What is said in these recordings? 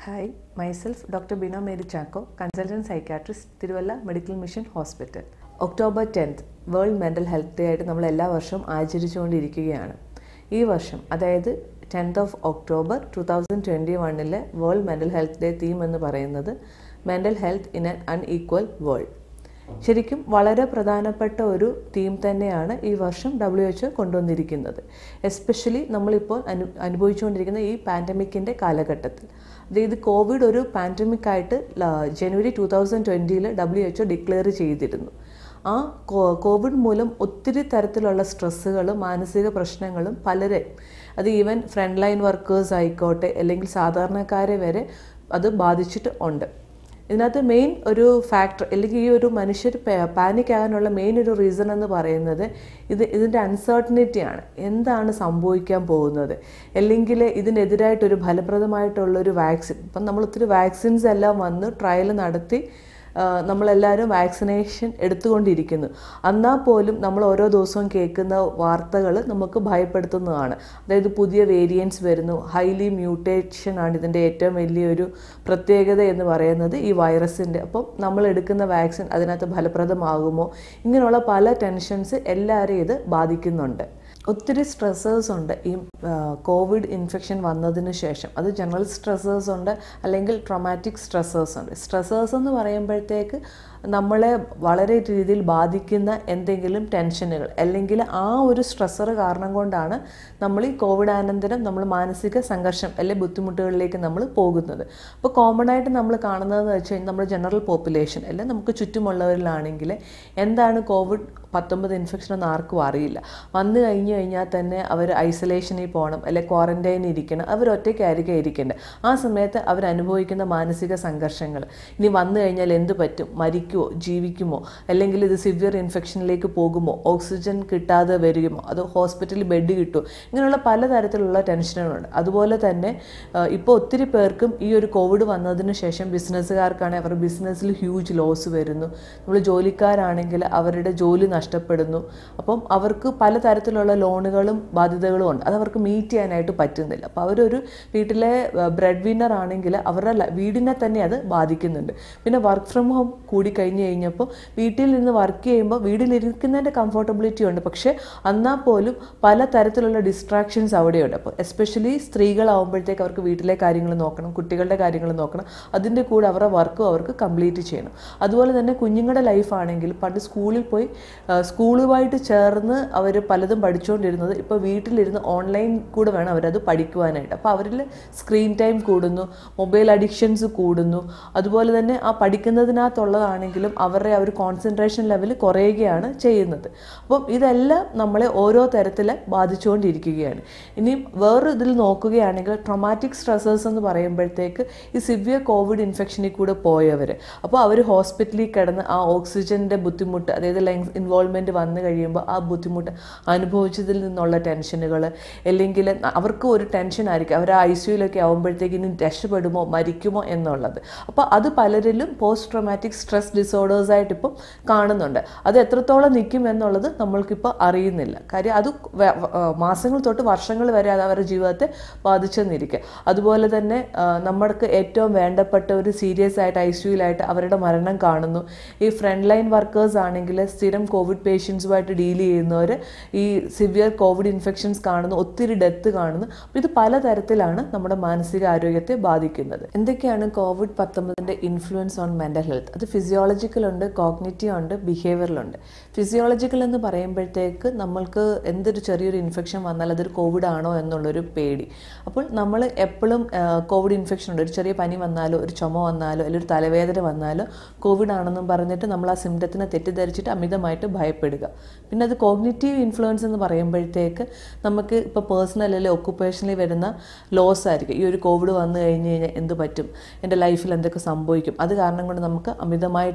hi myself doctor Bino Mary Chacko consultant psychiatrist Thiruvalla medical mission hospital October tenth world mental health day ആയിട്ട് നമ്മൾ എല്ലാ വർഷവും ആചരിച്ചുകൊണ്ടിരിക്കുകയാണ് ഈ വർഷം അതായത് tenth of October two thousand twenty വണ്ണിലെ world mental health day theme എന്ന് പറയുന്നത് mental health in an unequal world ശരിക്കും വളരെ പ്രധാനപ്പെട്ട ഒരു തീം തന്നെയാണ് ഈ വർഷം ഡബ്ല്യു എച്ച് കൊണ്ടുവന്നിരിക്കുന്നത് എസ്പെഷ്യലി നമ്മളിപ്പോൾ അനു അനുഭവിച്ചുകൊണ്ടിരിക്കുന്ന ഈ പാൻഡമിക്കിൻ്റെ കാലഘട്ടത്തിൽ അതായത് കോവിഡ് ഒരു പാൻഡമിക് ആയിട്ട് ജനുവരി ടു തൗസൻഡ് ട്വൻറ്റിയിൽ ഡബ്ല്യു എച്ച് ഡിക്ലെയർ ചെയ്തിരുന്നു ആ കോവിഡ് മൂലം ഒത്തിരി തരത്തിലുള്ള സ്ട്രെസ്സുകളും മാനസിക പ്രശ്നങ്ങളും പലരെ അത് ഈവൻ ഫ്രണ്ട് ലൈൻ വർക്കേഴ്സ് ആയിക്കോട്ടെ അല്ലെങ്കിൽ സാധാരണക്കാരെ വരെ അത് ബാധിച്ചിട്ട് ഉണ്ട് ഇതിനകത്ത് മെയിൻ ഒരു ഫാക്ടർ അല്ലെങ്കിൽ ഈ ഒരു മനുഷ്യർ പാനിക് ആകാനുള്ള മെയിൻ ഒരു റീസൺ എന്ന് പറയുന്നത് ഇത് ഇതിൻ്റെ അൺസർട്ടനിറ്റിയാണ് എന്താണ് സംഭവിക്കാൻ പോകുന്നത് അല്ലെങ്കിൽ ഇതിനെതിരായിട്ടൊരു ഫലപ്രദമായിട്ടുള്ളൊരു വാക്സിൻ ഇപ്പം നമ്മൾ ഒത്തിരി വാക്സിൻസ് എല്ലാം വന്ന് ട്രയൽ നടത്തി നമ്മളെല്ലാവരും വാക്സിനേഷൻ എടുത്തുകൊണ്ടിരിക്കുന്നു എന്നാൽ പോലും നമ്മൾ ഓരോ ദിവസവും കേൾക്കുന്ന വാർത്തകൾ നമുക്ക് ഭയപ്പെടുത്തുന്നതാണ് അതായത് പുതിയ വേരിയൻസ് വരുന്നു ഹൈലി മ്യൂട്ടേഷൻ ആണ് ഇതിൻ്റെ ഏറ്റവും വലിയൊരു പ്രത്യേകത എന്ന് പറയുന്നത് ഈ വൈറസിൻ്റെ അപ്പം നമ്മൾ എടുക്കുന്ന വാക്സിൻ അതിനകത്ത് ഫലപ്രദമാകുമോ ഇങ്ങനെയുള്ള പല ടെൻഷൻസ് എല്ലാവരെയും ഇത് ബാധിക്കുന്നുണ്ട് ഒത്തിരി സ്ട്രെസ്സേഴ്സ് ഉണ്ട് ഈ കോവിഡ് ഇൻഫെക്ഷൻ വന്നതിന് ശേഷം അത് ജനറൽ സ്ട്രെസ്സേഴ്സ് ഉണ്ട് അല്ലെങ്കിൽ ട്രൊമാറ്റിക് സ്ട്രെസ്സേഴ്സ് ഉണ്ട് സ്ട്രെസ്സേഴ്സ് എന്ന് പറയുമ്പോഴത്തേക്ക് നമ്മളെ വളരെ രീതിയിൽ ബാധിക്കുന്ന എന്തെങ്കിലും ടെൻഷനുകൾ അല്ലെങ്കിൽ ആ ഒരു സ്ട്രെസ്സർ കാരണം കൊണ്ടാണ് നമ്മൾ ഈ കോവിഡ് അനന്തരം നമ്മൾ മാനസിക സംഘർഷം അല്ലെങ്കിൽ ബുദ്ധിമുട്ടുകളിലേക്ക് നമ്മൾ പോകുന്നത് അപ്പോൾ കോമൺ ആയിട്ട് നമ്മൾ കാണുന്നതെന്ന് വെച്ച് കഴിഞ്ഞാൽ നമ്മുടെ ജനറൽ പോപ്പുലേഷൻ അല്ലെങ്കിൽ നമുക്ക് ചുറ്റുമുള്ളവരിലാണെങ്കിൽ എന്താണ് കോവിഡ് പത്തൊമ്പത് ഇൻഫെക്ഷൻ എന്ന് ആർക്കും അറിയില്ല വന്നു കഴിഞ്ഞു കഴിഞ്ഞാൽ തന്നെ അവർ ഐസൊലേഷനിൽ പോകണം അല്ലെ ക്വാറന്റൈനിൽ ഇരിക്കണം അവർ ഒറ്റയ്ക്കായിരിക്കും ഇരിക്കേണ്ടത് ആ സമയത്ത് അവർ അനുഭവിക്കുന്ന മാനസിക സംഘർഷങ്ങൾ ഇനി വന്നു കഴിഞ്ഞാൽ എന്ത് പറ്റും മരിക്കുമോ ജീവിക്കുമോ അല്ലെങ്കിൽ ഇത് സിവിയർ ഇൻഫെക്ഷനിലേക്ക് പോകുമോ ഓക്സിജൻ കിട്ടാതെ വരികയുമോ അത് ഹോസ്പിറ്റലിൽ ബെഡ് കിട്ടുമോ ഇങ്ങനെയുള്ള പലതരത്തിലുള്ള ടെൻഷനുകളുണ്ട് അതുപോലെ തന്നെ ഇപ്പോൾ ഒത്തിരി പേർക്കും ഈ ഒരു കോവിഡ് വന്നതിന് ശേഷം ബിസിനസ്സുകാർക്കാണെങ്കിൽ അവരുടെ ബിസിനസ്സിൽ ഹ്യൂജ് ലോസ് വരുന്നു നമ്മൾ ജോലിക്കാരാണെങ്കിൽ അവരുടെ ജോലി നഷ്ടപ്പെടുന്നു അപ്പം അവർക്ക് പലതരത്തിലുള്ള ലോണുകളും ബാധ്യതകളും ഉണ്ട് അത് അവർക്ക് മീറ്റ് ചെയ്യാനായിട്ട് പറ്റുന്നില്ല അപ്പോൾ അവരൊരു വീട്ടിലെ ബ്രെഡ് വിന്നർ ആണെങ്കിൽ അവരുടെ വീടിനെ തന്നെ അത് ബാധിക്കുന്നുണ്ട് പിന്നെ വർക്ക് ഫ്രം ഹോം കൂടി കഴിഞ്ഞ് കഴിഞ്ഞപ്പോൾ വീട്ടിൽ നിന്ന് വർക്ക് ചെയ്യുമ്പോൾ വീട്ടിലിരിക്കുന്നതിൻ്റെ കംഫർട്ടബിലിറ്റി ഉണ്ട് പക്ഷേ എന്നാൽ പോലും പല തരത്തിലുള്ള ഡിസ്ട്രാക്ഷൻസ് അവിടെയുണ്ട് അപ്പോൾ എസ്പെഷ്യലി സ്ത്രീകളാവുമ്പോഴത്തേക്ക് അവർക്ക് വീട്ടിലെ കാര്യങ്ങൾ നോക്കണം കുട്ടികളുടെ കാര്യങ്ങൾ നോക്കണം അതിൻ്റെ കൂടെ അവരുടെ വർക്കും അവർക്ക് കംപ്ലീറ്റ് ചെയ്യണം അതുപോലെ തന്നെ കുഞ്ഞുങ്ങളുടെ ലൈഫാണെങ്കിൽ പണ്ട് സ്കൂളിൽ പോയി സ്കൂളുമായിട്ട് ചേർന്ന് അവർ പലതും പഠിച്ചുകൊണ്ടിരുന്നത് ഇപ്പോൾ വീട്ടിലിരുന്ന് ഓൺലൈൻ കൂടെ വേണം അവരത് പഠിക്കുവാനായിട്ട് അപ്പോൾ അവരിൽ സ്ക്രീൻ ടൈം കൂടുന്നു മൊബൈൽ അഡിക്ഷൻസ് കൂടുന്നു അതുപോലെ തന്നെ ആ പഠിക്കുന്നതിനകത്തുള്ളതാണെങ്കിലും അവരുടെ ആ ഒരു കോൺസെൻട്രേഷൻ ലെവൽ കുറയുകയാണ് ചെയ്യുന്നത് അപ്പം ഇതെല്ലാം നമ്മളെ ഓരോ തരത്തിൽ ബാധിച്ചുകൊണ്ടിരിക്കുകയാണ് ഇനി വേറൊരു ഇതിൽ നോക്കുകയാണെങ്കിൽ ട്രൊമാറ്റിക് സ്ട്രെസ്സേഴ്സ് എന്ന് പറയുമ്പോഴത്തേക്ക് ഈ സിവിയർ കോവിഡ് ഇൻഫെക്ഷനിൽ കൂടെ പോയവർ അപ്പോൾ അവർ ഹോസ്പിറ്റലിൽ കിടന്ന് ആ ഓക്സിജൻ്റെ ബുദ്ധിമുട്ട് അതായത് ലങ്സ് ഇൻവോൾവ്മെൻറ്റ് വന്നു കഴിയുമ്പോൾ ആ ബുദ്ധിമുട്ട് അനുഭവിച്ചതിൽ നിന്നുള്ള ടെൻഷനുകൾ അല്ലെങ്കിൽ അവർക്ക് ഒരു ടെൻഷൻ ആയിരിക്കും അവർ ഐ സിയുലൊക്കെ ആകുമ്പോഴത്തേക്ക് ഇനി രക്ഷപ്പെടുമോ മരിക്കുമോ എന്നുള്ളത് അപ്പോൾ അത് പലരിലും പോസ്റ്റ് ട്രോമാറ്റിക് സ്ട്രെസ് ഡിസോർഡേഴ്സ് ആയിട്ട് ഇപ്പം കാണുന്നുണ്ട് അത് എത്രത്തോളം നിൽക്കും എന്നുള്ളത് നമ്മൾക്കിപ്പോൾ അറിയുന്നില്ല കാര്യം അത് മാസങ്ങൾ തൊട്ട് വർഷങ്ങൾ വരെ അത് അവരുടെ ജീവിതത്തെ ബാധിച്ചെന്നിരിക്കുക അതുപോലെ തന്നെ നമ്മൾക്ക് ഏറ്റവും വേണ്ടപ്പെട്ട ഒരു സീരിയസ് ആയിട്ട് ഐ സിയുലായിട്ട് അവരുടെ മരണം കാണുന്നു ഈ ഫ്രണ്ട് ലൈൻ വർക്കേഴ്സ് ആണെങ്കിൽ സ്ഥിരം കോവിഡ് പേഷ്യൻസുമായിട്ട് ഡീൽ ചെയ്യുന്നവർ ഈ സിവിയർ കോവിഡ് ഇൻഫെക്ഷൻസ് കാണുന്നു ഒത്തിരി ഡെത്ത് കാണുന്നു അപ്പോൾ ഇത് പലതരത്തിലാണ് നമ്മുടെ മാനസിക ആരോഗ്യത്തെ ബാധിക്കുന്നത് എന്തൊക്കെയാണ് കോവിഡ് പത്തൊമ്പതിൻ്റെ ഇൻഫ്ലുവൻസ് ഓൺ മെൻ്റൽ ഹെൽത്ത് അത് ഫിസിയോളജിക്കൽ ഉണ്ട് കോഗ്നിറ്റീവ് ഉണ്ട് ബിഹേവിയറലുണ്ട് ഫിസിയോളജിക്കൽ എന്ന് പറയുമ്പോഴത്തേക്ക് നമ്മൾക്ക് എന്തൊരു ചെറിയൊരു ഇൻഫെക്ഷൻ വന്നാൽ അതൊരു കോവിഡ് ആണോ എന്നുള്ളൊരു പേടി അപ്പോൾ നമ്മൾ എപ്പോഴും കോവിഡ് ഇൻഫെക്ഷൻ ഉണ്ട് ഒരു ചെറിയ പനി വന്നാലോ ഒരു ചുമ വന്നാലോ അല്ലെങ്കിൽ ഒരു തലവേദന വന്നാലോ കോവിഡ് ആണെന്നും പറഞ്ഞിട്ട് നമ്മൾ ആ സിംറ്റത്തിനെ തെറ്റിദ്ധരിച്ചിട്ട് അമിതമായിട്ട് ഭയപ്പെടുക പിന്നെ അത് കോഗ്നിറ്റീവ് ഇൻഫ്ലുവൻസ് എന്ന് പറയുമ്പോഴത്തേക്ക് നമുക്ക് ഇപ്പോൾ പേഴ്സണൽ അല്ലെങ്കിൽ ഒക്കുപ്പേഷനിൽ വരുന്ന ലോസ് ആയിരിക്കും ഈ ഒരു കോവിഡ് വന്നു കഴിഞ്ഞ് കഴിഞ്ഞാൽ എന്ത് പറ്റും എൻ്റെ ലൈഫിൽ എന്തൊക്കെ സംഭവിക്കും അത് കാരണം കൊണ്ട് നമുക്ക് അമിതമായി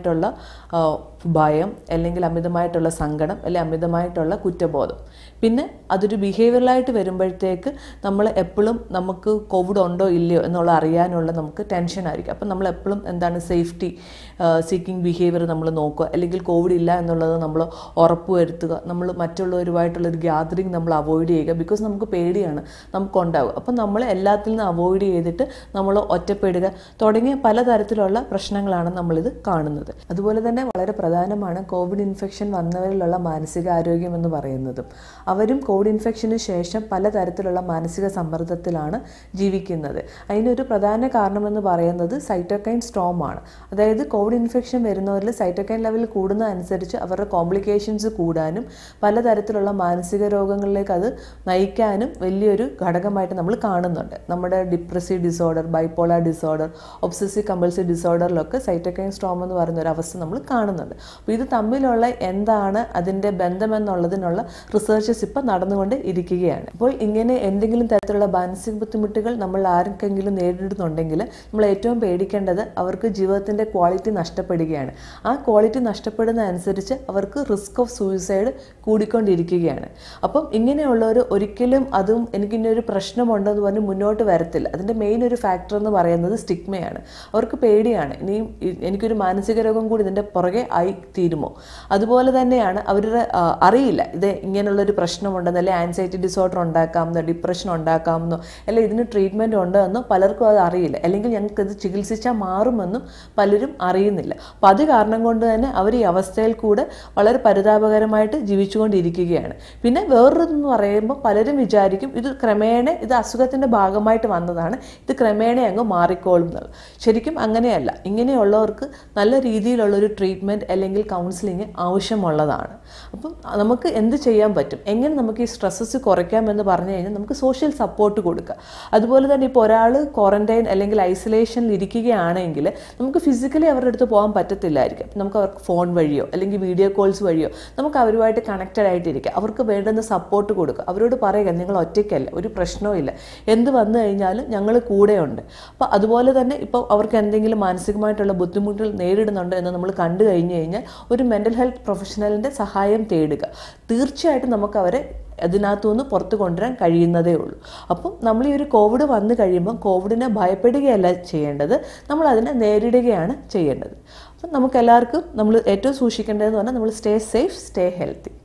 അമിതമായിട്ടുള്ള ആ, ഭയം അല്ലെങ്കിൽ അമിതമായിട്ടുള്ള സങ്കടം അല്ലെങ്കിൽ അമിതമായിട്ടുള്ള കുറ്റബോധം പിന്നെ അതൊരു ബിഹേവിയറലായിട്ട് വരുമ്പോഴത്തേക്ക് നമ്മൾ എപ്പോഴും നമുക്ക് കോവിഡ് ഉണ്ടോ ഇല്ലയോ എന്നുള്ള അറിയാനുള്ള നമുക്ക് ടെൻഷൻ ആയിരിക്കും അപ്പം നമ്മൾ എപ്പോഴും എന്താണ് സേഫ്റ്റി സീക്കിംഗ് ബിഹേവിയർ നമ്മൾ നോക്കുക അല്ലെങ്കിൽ കോവിഡ് ഇല്ല എന്നുള്ളത് നമ്മൾ ഉറപ്പുവരുത്തുക നമ്മൾ മറ്റുള്ളവരുമായിട്ടുള്ളൊരു ഗ്യാതറിങ് നമ്മൾ അവോയ്ഡ് ചെയ്യുക ബിക്കോസ് നമുക്ക് പേടിയാണ് നമുക്കുണ്ടാവുക അപ്പം നമ്മൾ എല്ലാത്തിൽ നിന്നും അവോയ്ഡ് ചെയ്തിട്ട് നമ്മൾ ഒറ്റപ്പെടുക തുടങ്ങിയ പലതരത്തിലുള്ള പ്രശ്നങ്ങളാണ് നമ്മളിത് കാണുന്നത് അതുപോലെ തന്നെ വളരെ പ്രധാനമാണ് കോവിഡ് ഇൻഫെക്ഷൻ വന്നവരിലുള്ള മാനസികാരോഗ്യം എന്ന് പറയുന്നതും അവരും കോവിഡ് ഇൻഫെക്ഷന് ശേഷം പലതരത്തിലുള്ള മാനസിക സമ്മർദ്ദത്തിലാണ് ജീവിക്കുന്നത് അതിനൊരു പ്രധാന കാരണമെന്ന് പറയുന്നത് സൈറ്റോകൈൻ സ്ട്രോം ആണ് അതായത് കോവിഡ് ഇൻഫെക്ഷൻ വരുന്നവരിൽ സൈറ്റോകൈൻ ലെവൽ കൂടുന്ന അനുസരിച്ച് അവരുടെ കോംപ്ലിക്കേഷൻസ് കൂടാനും പലതരത്തിലുള്ള മാനസിക രോഗങ്ങളിലേക്ക് അത് നയിക്കാനും വലിയൊരു ഘടകമായിട്ട് നമ്മൾ കാണുന്നുണ്ട് നമ്മുടെ depressive disorder bipolar disorder obsessive compulsive ഡിസോർഡറിലൊക്കെ സൈറ്റോകൈൻ സ്ട്രോം എന്ന് പറയുന്ന ഒരു അവസ്ഥ നമ്മൾ കാണുന്നുണ്ട് അപ്പോൾ ഇത് തമ്മിലുള്ള എന്താണ് അതിൻ്റെ ബന്ധമെന്നുള്ളതിനുള്ള റിസർച്ചസ് ഇപ്പം നടന്നുകൊണ്ട് ഇരിക്കുകയാണ് അപ്പോൾ ഇങ്ങനെ എന്തെങ്കിലും തരത്തിലുള്ള മാനസിക ബുദ്ധിമുട്ടുകൾ നമ്മൾ ആർക്കെങ്കിലും നേരിടുന്നുണ്ടെങ്കിൽ നമ്മൾ ഏറ്റവും പേടിക്കേണ്ടത് അവർക്ക് ജീവിതത്തിൻ്റെ ക്വാളിറ്റി നഷ്ടപ്പെടുകയാണ് ആ ക്വാളിറ്റി നഷ്ടപ്പെടുന്ന അനുസരിച്ച് അവർക്ക് റിസ്ക് ഓഫ് സൂയിസൈഡ് കൂടിക്കൊണ്ടിരിക്കുകയാണ് അപ്പം ഇങ്ങനെയുള്ളവർ ഒരിക്കലും അതും എനിക്കിന്നെ ഒരു പ്രശ്നമുണ്ടെന്ന് പറഞ്ഞ് മുന്നോട്ട് വരത്തില്ല അതിൻ്റെ മെയിൻ ഒരു ഫാക്ടർ എന്ന് പറയുന്നത് സ്റ്റിഗ്മയാണ് അവർക്ക് പേടിയാണ് ഇനിയും ഇ- എനിക്കൊരു മാനസിക രോഗം കൂടി ഇതിൻ്റെ പുറകെ ആയി തീരുമോ അതുപോലെ തന്നെയാണ് അവരുടെ ആ, അറിയില്ല ഇത് ഇങ്ങനെയുള്ളൊരു പ്രശ്നമുണ്ടെന്ന് അല്ലെങ്കിൽ ആൻസൈറ്റി ഡിസോർഡർ ഉണ്ടാക്കാമെന്നോ ഡിപ്രഷൻ ഉണ്ടാക്കാമെന്നോ അല്ലെങ്കിൽ ഇതിന് ട്രീറ്റ്മെൻറ്റ് ഉണ്ടെന്നോ പലർക്കും അത് അറിയില്ല അല്ലെങ്കിൽ ഞങ്ങൾക്ക് ഇത് ചികിത്സിച്ചാൽ മാറുമെന്നും പലരും അറിയുന്നില്ല അപ്പം അത് കാരണം കൊണ്ട് തന്നെ അവർ ഈ അവസ്ഥയിൽ കൂടെ വളരെ പരിതാപകരമായിട്ട് ജീവിച്ചുകൊണ്ടിരിക്കുകയാണ് പിന്നെ വേറൊരെന്ന് പറയുമ്പോൾ പലരും വിചാരിക്കും ഇത് ക്രമേണ ഇത് അസുഖത്തിൻ്റെ ഭാഗമായിട്ട് വന്നതാണ് ഇത് ക്രമേണ അങ്ങ് മാറിക്കോളും എന്നുള്ളത് ശരിക്കും അങ്ങനെയല്ല ഇങ്ങനെയുള്ളവർക്ക് നല്ല രീതിയിലുള്ളൊരു ട്രീറ്റ്മെൻറ്റ് അല്ലെങ്കിൽ കൗൺസിലിംഗ് ആവശ്യമുള്ളതാണ് അപ്പം നമുക്ക് എന്ത് ചെയ്യാൻ പറ്റും എങ്ങനെ നമുക്ക് ഈ സ്ട്രെസ്സസ് കുറയ്ക്കാമെന്ന് പറഞ്ഞു കഴിഞ്ഞാൽ നമുക്ക് സോഷ്യൽ സപ്പോർട്ട് കൊടുക്കുക അതുപോലെ തന്നെ ഇപ്പോൾ ഒരാൾ ക്വാറന്റൈൻ അല്ലെങ്കിൽ ഐസൊലേഷനിൽ ഇരിക്കുകയാണെങ്കിൽ നമുക്ക് ഫിസിക്കലി അവരുടെ അടുത്ത് പോകാൻ പറ്റത്തില്ലായിരിക്കും നമുക്ക് അവർക്ക് ഫോൺ വഴിയോ അല്ലെങ്കിൽ വീഡിയോ കോൾസ് വഴിയോ നമുക്ക് അവരുമായിട്ട് കണക്റ്റഡ് ആയിട്ടിരിക്കുക അവർക്ക് വേണ്ടുന്ന സപ്പോർട്ട് കൊടുക്കുക അവരോട് പറയുക നിങ്ങൾ ഒറ്റയ്ക്കല്ല ഒരു പ്രശ്നവും ഇല്ല എന്ത് വന്നു കഴിഞ്ഞാലും ഞങ്ങൾ കൂടെയുണ്ട് അപ്പോൾ അതുപോലെ തന്നെ ഇപ്പോൾ അവർക്ക് എന്തെങ്കിലും മാനസികമായിട്ടുള്ള ബുദ്ധിമുട്ടുകൾ നേരിടുന്നുണ്ട് എന്ന് നമ്മൾ കണ്ടു കഴിഞ്ഞു കഴിഞ്ഞാൽ ഒരു മെൻ്റൽ ഹെൽത്ത് പ്രൊഫഷണലിൻ്റെ സഹായം തേടുക തീർച്ചയായിട്ടും നമുക്ക് അവരെ അതിനകത്തുനിന്ന് പുറത്ത് കൊണ്ടുവരാൻ കഴിയുന്നതേ ഉള്ളൂ അപ്പം നമ്മൾ ഈ ഒരു കോവിഡ് വന്നു കഴിയുമ്പോൾ കോവിഡിനെ ഭയപ്പെടുകയല്ല ചെയ്യേണ്ടത് നമ്മൾ അതിനെ നേരിടുകയാണ് ചെയ്യേണ്ടത് അപ്പം നമുക്ക് എല്ലാവർക്കും നമ്മൾ ഏറ്റവും സൂക്ഷിക്കേണ്ടതെന്ന് പറഞ്ഞാൽ നമ്മൾ സ്റ്റേ സേഫ് സ്റ്റേ ഹെൽത്തി